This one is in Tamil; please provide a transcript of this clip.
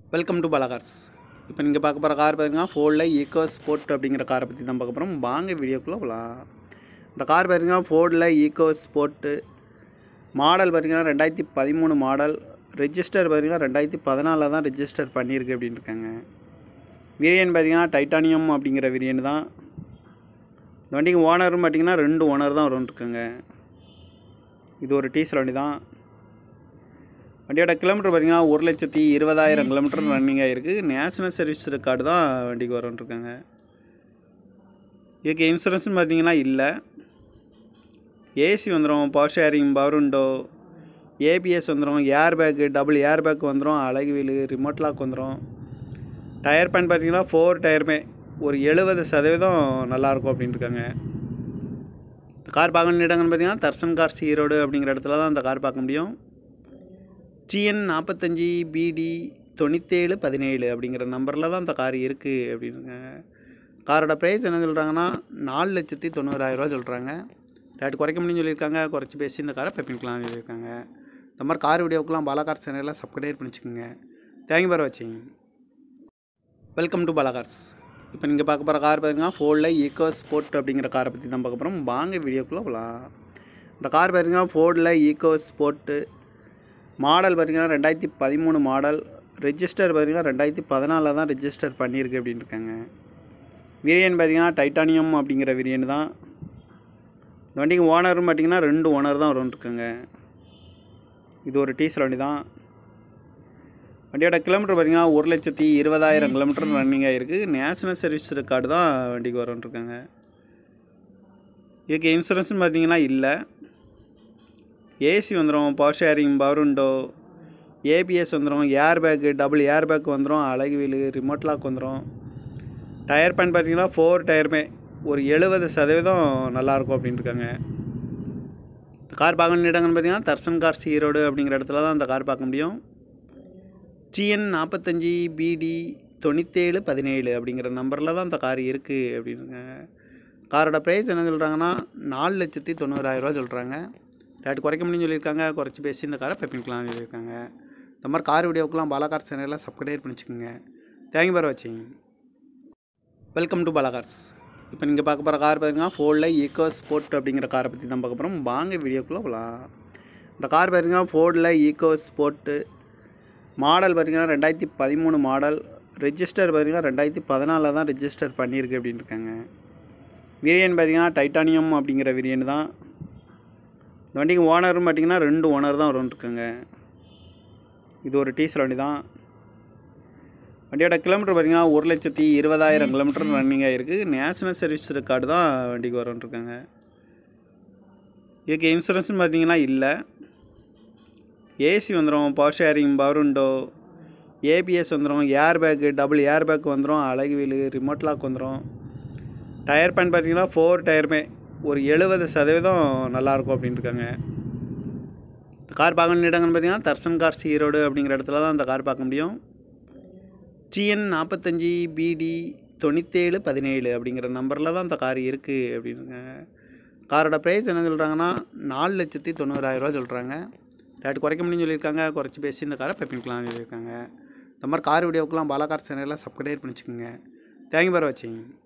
வெல்கம் டு பாலாகார்ஸ் இப்போ நீங்கள் பார்க்க போகிற கார் பார்த்தீங்கன்னா ஃபோர்டில் ஈகோ ஸ்போர்ட் அப்படிங்கிற காரை பற்றி தான் பார்க்க போகிறோம் வாங்க வீடியோக்குள்ளே போகலாம் இந்த கார் பார்த்தீங்கன்னா ஃபோர்டில் ஈகோ ஸ்போர்ட்டு மாடல் பார்த்தீங்கன்னா ரெண்டாயிரத்தி பதிமூணு மாடல் ரெஜிஸ்டர் பார்த்தீங்கன்னா ரெண்டாயிரத்தி பதினாலில் தான் ரெஜிஸ்டர் பண்ணியிருக்கு அப்படின்னு இருக்காங்க விரியன் பார்த்தீங்கன்னா டைட்டானியம் அப்படிங்கிற விரியன் தான் இந்த வண்டிக்கு ஓனரும் பார்த்தீங்கன்னா ரெண்டு ஓனர் தான் வரும் இருக்காங்க இது ஒரு டீசல் வண்டி தான் வண்டியோட கிலோமீட்டர் பார்த்தீங்கன்னா ஒரு லட்சத்தி இருபதாயிரம் கிலோமீட்டர் ரன்னிங் ஆகிருக்கு நேஷனல் சர்வீஸ் ரெக்கார்டு தான் வண்டிக்கு வரும்ன்ருக்காங்க இதுக்கு இன்சூரன்ஸ்னு பார்த்தீங்கன்னா இல்லை ஏசி வந்துடும் power steering power window ABS வந்துடும் air bag double air bag வந்துடும் அழகு வீலு ரிமோட் லாக் வந்துடும் டயர் பேன் பார்த்தீங்கன்னா ஃபோர் டயருமே ஒரு எழுபது சதவீதம் நல்லாயிருக்கும் அப்படின்னு இருக்காங்க இந்த கார் பார்க்க வேண்டிய இடங்கள்னு பார்த்தீங்கன்னா தர்சன் கார்ஸ் ஈரோடு அப்படிங்கிற இடத்துல தான் அந்த கார் பார்க்க முடியும் டிஎன் நாற்பத்தஞ்சி பிடி தொண்ணூற்றேழு பதினேழு அப்படிங்கிற நம்பரில் தான் இந்த கார் இருக்குது அப்படின்னுங்க காரோட ப்ரைஸ் என்ன சொல்கிறாங்கன்னா நாலு லட்சத்தி தொண்ணூறாயிரரூவா சொல்கிறாங்க ரேட்டு குறைக்க முடியும்னு சொல்லியிருக்காங்க குறைச்சி பேசி இந்த காரை பெப்பின்கலாம் சொல்லியிருக்காங்க இந்த மாதிரி கார் வீடியோக்கெலாம் பாலாகார் சேனலில் சப்ஸ்கிரைப் பண்ணிச்சுக்கோங்க தேங்க்யூ பார் வாட்சிங் வெல்கம் டு பாலாகார்ஸ் இப்போ நீங்கள் பார்க்க போகிற கார் பார்த்தீங்கன்னா ஃபோர்டில் ஈகோ ஸ்போர்ட் அப்படிங்கிற காரை பற்றி தான் பார்க்க போகிறோம் வாங்க வீடியோக்குள்ளே போகலாம் இந்த கார் பார்த்தீங்கன்னா ஃபோர்டில் ஈகோ ஸ்போர்ட்டு மாடல் பார்த்தீங்கன்னா ரெண்டாயிரத்தி பதிமூணு மாடல் ரெஜிஸ்டர் பார்த்தீங்கன்னா ரெண்டாயிரத்தி பதினாலில் தான் ரெஜிஸ்டர் பண்ணியிருக்கு அப்படின்னு இருக்காங்க விரியன் பார்த்தீங்கன்னா டைட்டானியம் அப்படிங்கிற விரியன் தான் இந்த வண்டிக்கு ஓனரும் பார்த்தீங்கன்னா ரெண்டு ஓனர் தான் வரும் இருக்காங்க இது ஒரு டீசல் வண்டி தான் வண்டியோட கிலோமீட்டர் பார்த்தீங்கன்னா ஒரு லட்சத்தி இருபதாயிரம் கிலோமீட்டர் ரன்னிங் ஆகிருக்கு நேஷனல் சர்வீஸ் ரெக்கார்டு தான் வண்டிக்கு வரும்ன்ருக்காங்க இதுக்கு இன்சூரன்ஸ்னு பார்த்தீங்கன்னா இல்லை ஏசி வந்துடும் power steering power window ABS வந்துடும் air bag double air bag வந்துடும் அழகு வீலு ரிமோட் லாக் வந்துடும் டயர் பேன் பார்த்தீங்கன்னா ஃபோர் டயருமே ஒரு எழுபது சதவீதம் நல்லாயிருக்கும் அப்படின்னு இருக்காங்க இந்த கார் பார்க்க வேண்டிய இடங்கள்னு பார்த்தீங்கன்னா தர்சன் கார்ஸ் ஈரோடு அப்படிங்கிற இடத்துல தான் அந்த கார் பார்க்க முடியும் டிஎன் நாற்பத்தஞ்சி பிடி தொண்ணூற்றேழு பதினேழு அப்படிங்கிற நம்பரில் தான் இந்த கார் இருக்குது அப்படின்னுங்க காரோட ப்ரைஸ் என்ன சொல்கிறாங்கன்னா நாலு லட்சத்தி தொண்ணூறாயிரரூவா சொல்கிறாங்க ரேட்டு குறைக்க முடியும்னு சொல்லியிருக்காங்க குறைச்சி பேசி இந்த காரை பெப்பின்கலாம் சொல்லியிருக்காங்க இந்த மாதிரி கார் வீடியோக்கெலாம் பாலாகார் சேனலில் சப்ஸ்கிரைப் பண்ணிச்சுக்கோங்க தேங்க்யூ பார் வாட்சிங் வெல்கம் டு பாலாகார்ஸ் இப்போ நீங்கள் பார்க்க போகிற கார் பார்த்தீங்கன்னா ஃபோர்டில் ஈகோ ஸ்போர்ட் அப்படிங்கிற காரை பற்றி தான் பார்க்க போகிறோம் வாங்க வீடியோக்குள்ளே போகலாம் இந்த கார் பார்த்தீங்கன்னா ஃபோர்டில் ஈகோ ஸ்போர்ட்டு மாடல் பார்த்தீங்கன்னா ரெண்டாயிரத்தி பதிமூணு மாடல் ரெஜிஸ்டர் பார்த்தீங்கன்னா ரெண்டாயிரத்தி பதினாலில் தான் ரெஜிஸ்டர் பண்ணியிருக்கு அப்படின்னு இருக்காங்க விரியன் பார்த்தீங்கன்னா டைட்டானியம் அப்படிங்கிற விரியன் தான் இந்த வண்டிக்கு ஓனரும் பார்த்தீங்கன்னா ரெண்டு ஓனர் தான் வரும் இருக்காங்க இது ஒரு டீசல் வண்டி தான் வண்டியோட கிலோமீட்டர் பார்த்தீங்கன்னா ஒரு லட்சத்தி இருபதாயிரம் கிலோமீட்டர் ரன்னிங் ஆகிருக்கு நேஷனல் சர்வீஸ் ரெக்கார்டு தான் வண்டிக்கு வரும்ன்ருக்காங்க இதுக்கு இன்சூரன்ஸ்னு பார்த்தீங்கன்னா இல்லை ஏசி வந்துடும் power steering power window ABS வந்துடும் air bag double air bag வந்துடும் அழகு வீலு ரிமோட் லாக் வந்துடும் டயர் பேன் பார்த்தீங்கன்னா ஃபோர் டயருமே ஒரு எழுபது சதவீதம் நல்லாயிருக்கும் அப்படின்னு இருக்காங்க இந்த கார் பார்க்க வேண்டிய இடங்கள்னு பார்த்தீங்கன்னா தர்சன் கார்ஸ் ஈரோடு அப்படிங்கிற இடத்துல தான் அந்த கார் பார்க்க முடியும் டிஎன் நாற்பத்தஞ்சி பிடி தொண்ணூற்றேழு பதினேழு அப்படிங்கிற நம்பரில் தான் இந்த கார் இருக்குது அப்படின்னுங்க காரோட ப்ரைஸ் என்ன சொல்கிறாங்கன்னா நாலு லட்சத்தி தொண்ணூறாயிரரூவா சொல்கிறாங்க ரேட்டு குறைக்க முடியும்னு சொல்லியிருக்காங்க குறைச்சி பேசி இந்த காரை பெப்பின்கலாம் சொல்லியிருக்காங்க இந்த மாதிரி கார் வீடியோக்கெலாம் பாலாகார் சேனலில் சப்ஸ்கிரைப் பண்ணிச்சுக்கோங்க தேங்க்யூ பார் வாட்சிங்